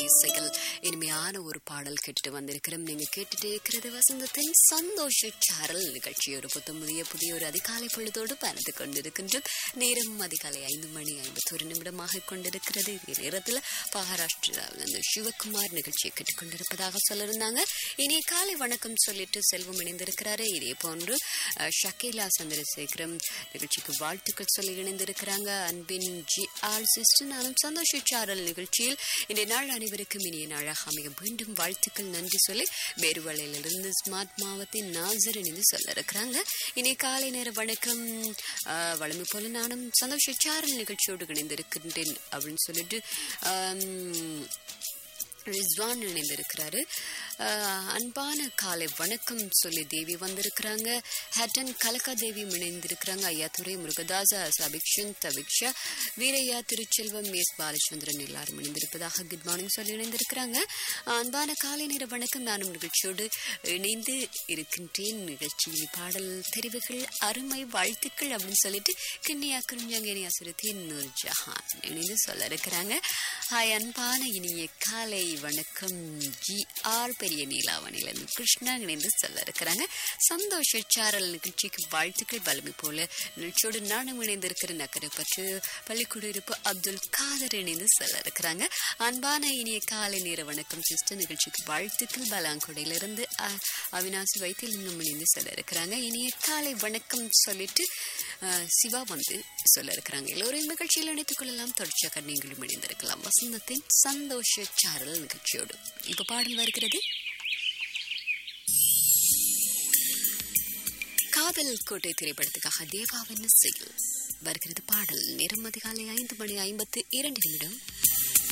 இசைகள் இனிமையான ஒரு பாடல் கேட்டுட்டு வந்திருக்கிறோம் நீங்க கேட்டுட்டு இருக்கிறது வசந்தத்தின் சந்தோஷ சாரல் நிகழ்ச்சி ஒரு புத்தம் புதிய புதிய ஒரு அதிகாலை பொழுதோடு பறந்து கொண்டிருக்கின்றோம் நேரம் அதிகாலை ஐந்து மணி ஐம்பத்தொரு நிமிடமாக கொண்டிருக்கிறது இதே நேரத்தில் மகாராஷ்டிராவில் இந்த சிவகுமார் நிகழ்ச்சியை கேட்டுக்கொண்டிருப்பதாக சொல்லியிருந்தாங்க இனி காலை வணக்கம் சொல்லிட்டு செல்வம் இணைந்திருக்கிறாரு இதே போன்று அஹ், ஷக்கீலா சந்திரசேகரம் நிகழ்ச்சிக்கு வாழ்த்துக்கள் சொல்லி இணைந்திருக்கிறாங்க அன்பின் ஜி ஆர் சிஸ்டர் நானும் சந்தோஷ சாரல் நிகழ்ச்சியில் இன்றைய நாள் அனைவருக்கும் இனிய நாளாக அமைய மீண்டும் வாழ்த்துக்கள் நன்றி சொல்லி வேறுவலையிலிருந்து ஸ்மார்ட் மாவத்தின் நாசர் இணைந்து சொல்ல இருக்கிறாங்க இனி காலை நேர வணக்கம் ஆஹ், வழமை போல நானும் சந்தோஷ சாரல் நிகழ்ச்சியோடு இணைந்திருக்கின்றேன் அப்படின்னு சொல்லிட்டு ஆம், ரிஸ்வான் இணைந்திருக்கிறாரு ஆஹ், அன்பான காலை வணக்கம் சொல்லி தேவி வந்திருக்கிறாங்க ஹேட்டன் கலக்கா தேவி இணைந்திருக்கிறாங்க ஐயாத்துறை முருகதாச அபிக்ஷன் தபிக்ஷா வீரையா திருச்செல்வம் எஸ் பாலச்சந்திரன் எல்லாரும் இணைந்திருப்பதாக குட் மார்னிங் சொல்லி இணைந்திருக்கிறாங்க அன்பான காலை நேர வணக்கம் நானும் நிகழ்ச்சியோடு இணைந்து இருக்கின்றேன் நிகழ்ச்சியில் பாடல் தெரிவுகள் அருமை வாழ்த்துக்கள் அப்படின்னு சொல்லிட்டு கிண்ணியா குறிஞ்சாங்கேனியா சுருத்தி நூர் ஜஹான் இணைந்து சொல்ல இருக்கிறாங்க ஹாய் அன்பான இனிய காலை வணக்கம் ஜி ஆர் பெரிய நீலாவணியிலிருந்து கிருஷ்ணா இணைந்து சொல்ல இருக்கிறாங்க சந்தோஷ சாரல் நிகழ்ச்சிக்கு வாழ்த்துக்கள் வலிமை போல நிகழ்ச்சியோடு நானும் இணைந்திருக்கிற நக்கரை பற்றி பள்ளிக்குடியிருப்பு அப்துல் காதர் இணைந்து சொல்ல இருக்கிறாங்க அன்பான இனிய காலை நேர வணக்கம் சிஸ்டர் நிகழ்ச்சிக்கு வாழ்த்துக்கள் பலாங்குடையிலிருந்து அ- அவினாசி வைத்தியலிங்கம் இணைந்து சொல்ல இருக்கிறாங்க இனிய காலை வணக்கம் சொல்லிட்டு அஹ், சிவா வந்து சொல்ல இருக்கிறாங்க எல்லோரையும் நிகழ்ச்சியில் இணைத்துக் கொள்ளலாம் தொடர்ச்சியாக நீங்களும் இணைந்திருக்கலாம் வசந்தத்தின் சந்தோஷ சாரல் நிகழ்ச்சியோடு இப்ப பாடல் வருகிறது காதல் கோட்டை திரைப்படத்துக்காக தேவாவின் இசையில் வருகிறது பாடல் நேரம் அதிகாலை ஐந்து மணி ஐம்பத்து இரண்டு நிமிடம்